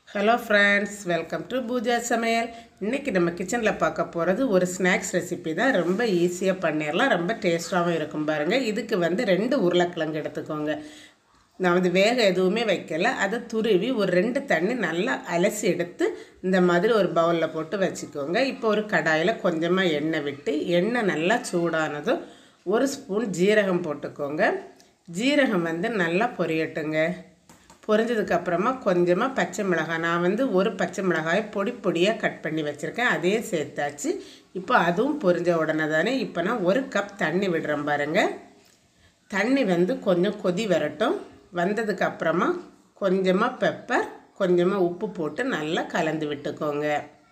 hello friends welcome to Pooja சமையல் இன்றைக்கி நம்ம கிச்சனில் பார்க்க போகிறது ஒரு ஸ்நாக்ஸ் ரெசிபி தான் ரொம்ப ஈஸியாக பண்ணிடலாம் ரொம்ப டேஸ்ட்டாகவும் இருக்கும் பாருங்கள் இதுக்கு வந்து ரெண்டு உருளைக்கிழங்கு எடுத்துக்கோங்க நான் வந்து வேக எதுவுமே வைக்கல அதை துருவி ஒரு ரெண்டு தண்ணி நல்லா அலசி எடுத்து இந்த மாதிரி ஒரு பவுலில் போட்டு வச்சுக்கோங்க இப்போ ஒரு கடாயில் கொஞ்சமாக எண்ணெய் விட்டு எண்ணெய் நல்லா சூடானதும் ஒரு ஸ்பூன் ஜீரகம் போட்டுக்கோங்க ஜீரகம் வந்து நல்லா பொரியட்டுங்க பொரிஞ்சதுக்கு அப்புறமா கொஞ்சமாக பச்சை மிளகாய் நான் வந்து ஒரு பச்சை மிளகாயை பொடி பொடியாக கட் பண்ணி வச்சுருக்கேன் அதையும் சேர்த்தாச்சு இப்போ அதுவும் பொரிஞ்ச உடனே தானே இப்போ நான் ஒரு கப் தண்ணி விடுறேன் பாருங்கள் தண்ணி வந்து கொஞ்சம் கொதி வரட்டும் வந்ததுக்கு அப்புறமா கொஞ்சமாக பெப்பர் கொஞ்சமாக உப்பு போட்டு நல்லா கலந்து விட்டுக்கோங்க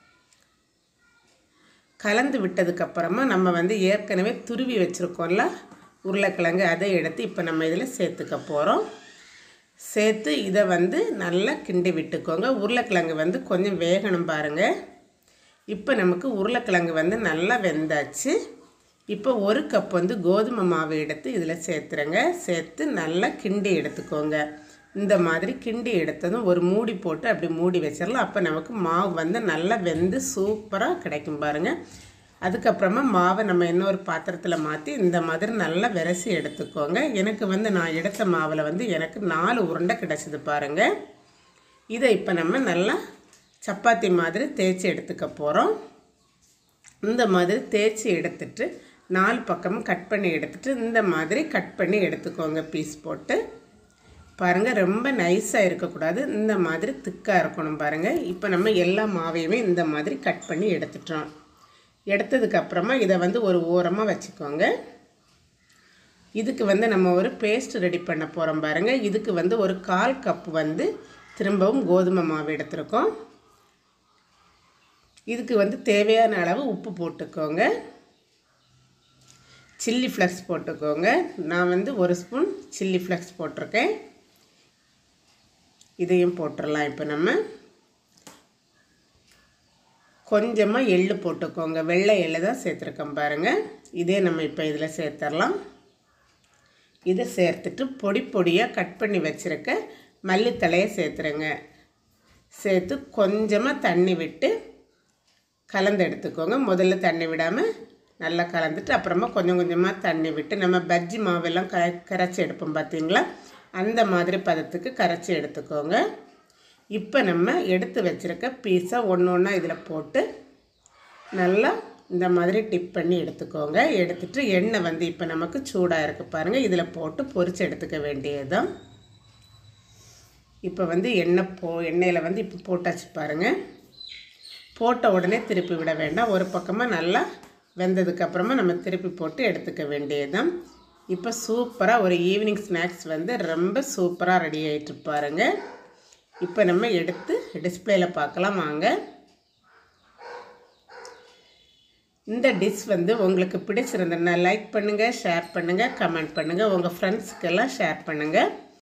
கலந்து விட்டதுக்கப்புறமா நம்ம வந்து ஏற்கனவே துருவி வச்சுருக்கோம்ல உருளைக்கிழங்கு அதை எடுத்து இப்போ நம்ம இதில் சேர்த்துக்க போகிறோம் சேர்த்து இதை வந்து நல்லா கிண்டி விட்டுக்கோங்க உருளைக்கிழங்கு வந்து கொஞ்சம் வேகணும் பாருங்கள் இப்போ நமக்கு உருளைக்கிழங்கு வந்து நல்லா வெந்தாச்சு இப்போ ஒரு கப் வந்து கோதுமை மாவு எடுத்து இதில் சேர்த்துறங்க சேர்த்து நல்லா கிண்டி எடுத்துக்கோங்க இந்த மாதிரி கிண்டி எடுத்ததும் ஒரு மூடி போட்டு அப்படி மூடி வச்சிடலாம் அப்போ நமக்கு மாவு வந்து நல்லா வெந்து சூப்பராக கிடைக்கும் பாருங்கள் அதுக்கப்புறமா மாவை நம்ம இன்னொரு பாத்திரத்தில் மாற்றி இந்த மாதிரி நல்லா விரசி எடுத்துக்கோங்க எனக்கு வந்து நான் எடுத்த மாவில் வந்து எனக்கு நாலு உருண்டை கிடச்சிது பாருங்கள் இதை இப்போ நம்ம நல்லா சப்பாத்தி மாதிரி தேய்ச்சி எடுத்துக்க போகிறோம் இந்த மாதிரி தேய்ச்சி எடுத்துட்டு நாலு பக்கமும் கட் பண்ணி எடுத்துட்டு இந்த மாதிரி கட் பண்ணி எடுத்துக்கோங்க பீஸ் போட்டு பாருங்கள் ரொம்ப நைஸாக இருக்கக்கூடாது இந்த மாதிரி திக்காக இருக்கணும் பாருங்கள் இப்போ நம்ம எல்லா மாவையுமே இந்த மாதிரி கட் பண்ணி எடுத்துட்டோம் எடுத்ததுக்கப்புறமா இதை வந்து ஒரு ஓரமாக வச்சுக்கோங்க இதுக்கு வந்து நம்ம ஒரு பேஸ்ட் ரெடி பண்ண போகிறோம் பாருங்கள் இதுக்கு வந்து ஒரு கால் கப் வந்து திரும்பவும் கோதுமை மாவு எடுத்திருக்கோம் இதுக்கு வந்து தேவையான அளவு உப்பு போட்டுக்கோங்க சில்லி ஃப்ளக்ஸ் போட்டுக்கோங்க நான் வந்து ஒரு ஸ்பூன் சில்லி ஃப்ளக்ஸ் போட்டிருக்கேன் இதையும் போட்டுடலாம் இப்போ நம்ம கொஞ்சமாக எள்ளு போட்டுக்கோங்க வெள்ளை எள்ளு தான் சேர்த்துருக்கோம் பாருங்கள் இதே நம்ம இப்போ இதில் சேர்த்துடலாம் இதை சேர்த்துட்டு பொடி பொடியாக கட் பண்ணி வச்சுருக்க மல்லித்தலையை சேர்த்துருங்க சேர்த்து கொஞ்சமாக தண்ணி விட்டு கலந்து எடுத்துக்கோங்க முதல்ல தண்ணி விடாமல் நல்லா கலந்துட்டு அப்புறமா கொஞ்சம் கொஞ்சமாக தண்ணி விட்டு நம்ம பஜ்ஜி மாவெல்லாம் க கரைச்சி எடுப்போம் பார்த்தீங்களா அந்த மாதிரி பதத்துக்கு கரைச்சி எடுத்துக்கோங்க இப்போ நம்ம எடுத்து வச்சுருக்க பீஸை ஒன்று ஒன்றா இதில் போட்டு நல்லா இந்த மாதிரி டிப் பண்ணி எடுத்துக்கோங்க எடுத்துட்டு எண்ணெய் வந்து இப்போ நமக்கு சூடாக இருக்குது பாருங்கள் இதில் போட்டு பொரிச்சு எடுத்துக்க வேண்டியதுதான் இப்போ வந்து எண்ணெய் போ எண்ணெயில் வந்து இப்போ போட்டாச்சு பாருங்கள் போட்ட உடனே திருப்பி விட வேண்டாம் ஒரு பக்கமாக நல்லா வெந்ததுக்கப்புறமா நம்ம திருப்பி போட்டு எடுத்துக்க வேண்டியதுதான் இப்போ சூப்பராக ஒரு ஈவினிங் ஸ்நாக்ஸ் வந்து ரொம்ப சூப்பராக ரெடி ஆகிட்டு பாருங்கள் இப்போ நம்ம எடுத்து டிஸ்பிளேயில் பார்க்கலாம் வாங்க இந்த டிஷ் வந்து உங்களுக்கு பிடிச்சிருந்ததுன்னா லைக் பண்ணுங்கள் ஷேர் பண்ணுங்கள் கமெண்ட் பண்ணுங்கள் உங்கள் ஃப்ரெண்ட்ஸுக்கெல்லாம் ஷேர் பண்ணுங்கள்